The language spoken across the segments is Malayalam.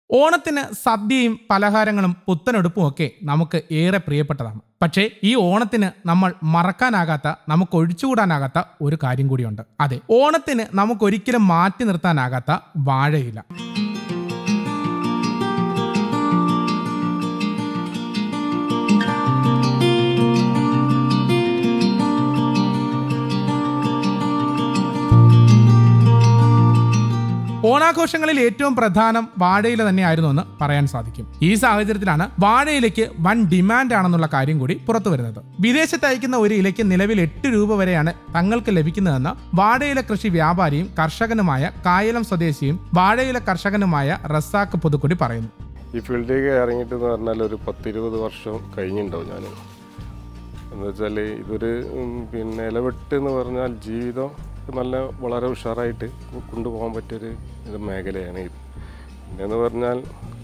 ഓണത്തിന് സദ്യയും പലഹാരങ്ങളും പുത്തനെടുപ്പും ഒക്കെ നമുക്ക് ഏറെ പ്രിയപ്പെട്ടതാണ് പക്ഷേ ഈ ഓണത്തിന് നമ്മൾ മറക്കാനാകാത്ത നമുക്ക് ഒഴിച്ചുകൂടാനാകാത്ത ഒരു കാര്യം കൂടിയുണ്ട് അതെ ഓണത്തിന് നമുക്കൊരിക്കലും മാറ്റി നിർത്താനാകാത്ത വാഴയില ഓണാഘോഷങ്ങളിൽ ഏറ്റവും പ്രധാനം വാഴയില തന്നെയായിരുന്നു എന്ന് പറയാൻ സാധിക്കും ഈ സാഹചര്യത്തിലാണ് വാഴയിലയ്ക്ക് വൻ ഡിമാൻഡ് ആണെന്നുള്ള കാര്യം കൂടി പുറത്തു വരുന്നത് വിദേശത്ത് അയക്കുന്ന ഒരു ഇലയ്ക്ക് നിലവിൽ എട്ട് രൂപ വരെയാണ് തങ്ങൾക്ക് ലഭിക്കുന്നതെന്ന് വാഴയില കൃഷി വ്യാപാരിയും കർഷകനുമായ കായലം സ്വദേശിയും വാഴയില കർഷകനുമായ റസാഖ് പുതുക്കുടി പറയുന്നു ഈ ഫീൽഡിലേക്ക് ഇറങ്ങിയിട്ട് എന്ന് പറഞ്ഞാൽ ഒരു പത്തിരുപത് വർഷം കഴിഞ്ഞിട്ടുണ്ടാവും ഞാൻ എന്ന് വെച്ചാൽ ഇതൊരു ഉം, പിന്നെ ഇലവെട്ട് എന്ന് പറഞ്ഞാൽ ജീവിതം നല്ല വളരെ ഉഷാറായിട്ട് കൊണ്ടുപോകാൻ പറ്റിയൊരു ഇത് മേഖലയാണ് ഇത് പിന്നെന്ന് പറഞ്ഞാൽ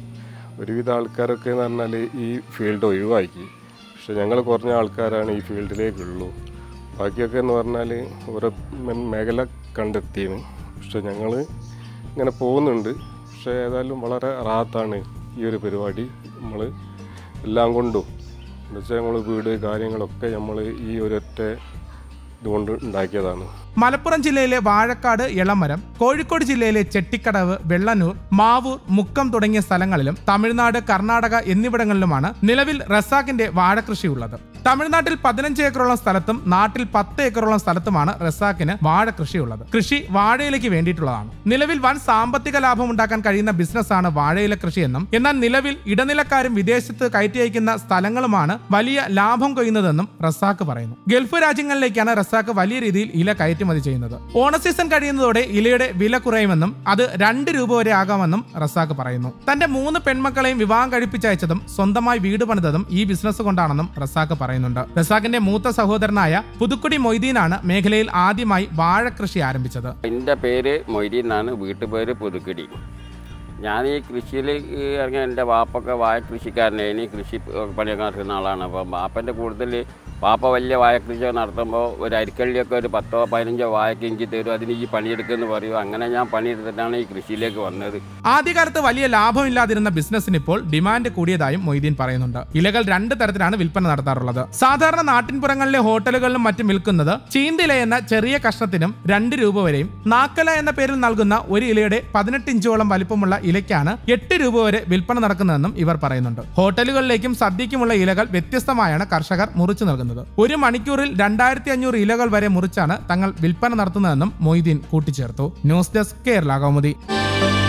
ഒരുവിധ ആൾക്കാരൊക്കെ എന്ന് പറഞ്ഞാൽ ഈ ഫീൽഡ് ഒഴിവാക്കി പക്ഷെ ഞങ്ങൾ കുറഞ്ഞ ആൾക്കാരാണ് ഈ ഫീൽഡിലേക്കുള്ളൂ ബാക്കിയൊക്കെ എന്ന് പറഞ്ഞാൽ ഓരോ മേ- മേഖല കണ്ടെത്തിയാണ് പക്ഷെ ഞങ്ങൾ ഇങ്ങനെ പോകുന്നുണ്ട് പക്ഷേ ഏതായാലും വളരെ റാത്താണ് ഈ ഒരു പരിപാടി നമ്മൾ എല്ലാം കൊണ്ടും എന്ന് വെച്ചാൽ നമ്മൾ വീട് കാര്യങ്ങളൊക്കെ നമ്മൾ ഈ ഒരൊറ്റ ഇതുകൊണ്ട് ഉണ്ടാക്കിയതാണ് മലപ്പുറം ജില്ലയിലെ വാഴക്കാട് ഇളമരം കോഴിക്കോട് ജില്ലയിലെ ചെട്ടിക്കടവ് വെള്ളന്നൂർ മാവൂർ മുക്കം തുടങ്ങിയ സ്ഥലങ്ങളിലും തമിഴ്നാട് കർണാടക എന്നിവിടങ്ങളിലുമാണ് നിലവിൽ റസാഖിന്റെ വാഴകൃഷി ഉള്ളത് തമിഴ്നാട്ടിൽ പതിനഞ്ച് ഏക്കറോളം സ്ഥലത്തും നാട്ടിൽ പത്ത് ഏക്കറോളം സ്ഥലത്തുമാണ് റസാഖിന് വാഴ കൃഷിയുള്ളത് കൃഷി വാഴയിലേക്ക് വേണ്ടിയിട്ടുള്ളതാണ് നിലവിൽ വൻ സാമ്പത്തിക ലാഭം ഉണ്ടാക്കാൻ കഴിയുന്ന ബിസിനസ്സാണ് വാഴയില കൃഷിയെന്നും എന്നാൽ നിലവിൽ ഇടനിലക്കാരും വിദേശത്ത് കയറ്റി അയക്കുന്ന സ്ഥലങ്ങളുമാണ് വലിയ ലാഭം കൊയ്യുന്നതെന്നും റസാഖ് പറയുന്നു ഗൾഫ് രാജ്യങ്ങളിലേക്കാണ് റസാഖ് വലിയ രീതിയിൽ ഇല കയറ്റുമതി ചെയ്യുന്നത് ഓണ സീസൺ കഴിയുന്നതോടെ ഇലയുടെ വില കുറയുമെന്നും അത് രണ്ട് രൂപ വരെ ആകാമെന്നും റസാഖ് പറയുന്നു തന്റെ മൂന്ന് പെൺമക്കളെയും വിവാഹം കഴിപ്പിച്ചയച്ചതും സ്വന്തമായി വീട് പണിതതും ഈ ബിസിനസ് കൊണ്ടാണെന്നും റസാഖ് പറയുന്നുണ്ട് റസാഖിന്റെ മൂത്ത സഹോദരനായ പുതുക്കുടി മൊയ്തീനാണ് മേഖലയിൽ ആദ്യമായി വാഴ കൃഷി ആരംഭിച്ചത് എൻ്റെ പേര് മൊയ്തീൻ എന്നാണ് വീട്ടുപേര് പുതുക്കിടി ഞാൻ ഈ കൃഷിയിൽ ഇറങ്ങിയ എൻ്റെ വാപ്പൊക്കെ വാഴ കൃഷിക്കാരനായിരുന്നു കൃഷി പണിയൊക്കെ നടത്തുന്ന ആളാണ് അപ്പം വാപ്പൻ്റെ കൂടുതൽ വാപ്പ വലിയ വാഴ കൃഷി നടത്തുമ്പോൾ ഒരു അരിക്കള്ളിയൊക്കെ ഒരു പത്തോ പതിനഞ്ചോ വാഴയ്ക്ക് ഇഞ്ചി തരും അതിന് ഈ പണിയെടുക്കുമെന്ന് പറയും അങ്ങനെ ഞാൻ പണിയെടുത്തിട്ടാണ് ഈ കൃഷിയിലേക്ക് വന്നത് ആദ്യകാലത്ത് വലിയ ലാഭമില്ലാതിരുന്ന ബിസിനസ്സിന് ഇപ്പോൾ ഡിമാൻഡ് കൂടിയതായും മൊയ്തീൻ പറയുന്നുണ്ട് ഇലകൾ രണ്ട് തരത്തിലാണ് വിൽപ്പന നടത്താറുള്ളത് സാധാരണ നാട്ടിൻപുറങ്ങളിലെ ഹോട്ടലുകളിലും മറ്റും വിൽക്കുന്നത് ചീന്തില എന്ന ചെറിയ കഷ്ണത്തിനും രണ്ട് രൂപ വരെയും നാക്കല എന്ന പേരിൽ നൽകുന്ന ഒരു ഇലയുടെ പതിനെട്ട് ഇഞ്ചോളം വലിപ്പമുള്ള ഇലയ്ക്കാണ് എട്ട് രൂപ വരെ വിൽപ്പന നടക്കുന്നതെന്നും ഇവർ പറയുന്നുണ്ട് ഹോട്ടലുകളിലേക്കും സദ്യക്കുമുള്ള ഇലകൾ വ്യത്യസ്തമായാണ് കർഷകർ മുറിച്ചു നൽകുന്നത് ഒരു മണിക്കൂറിൽ രണ്ടായിരത്തി അഞ്ഞൂറ് ഇലകൾ വരെ മുറിച്ചാണ് തങ്ങൾ വിൽപ്പന നടത്തുന്നതെന്നും മൊയ്തീൻ കൂട്ടിച്ചേർത്തു ന്യൂസ് ഡെസ്ക് കേരള കൗമുദി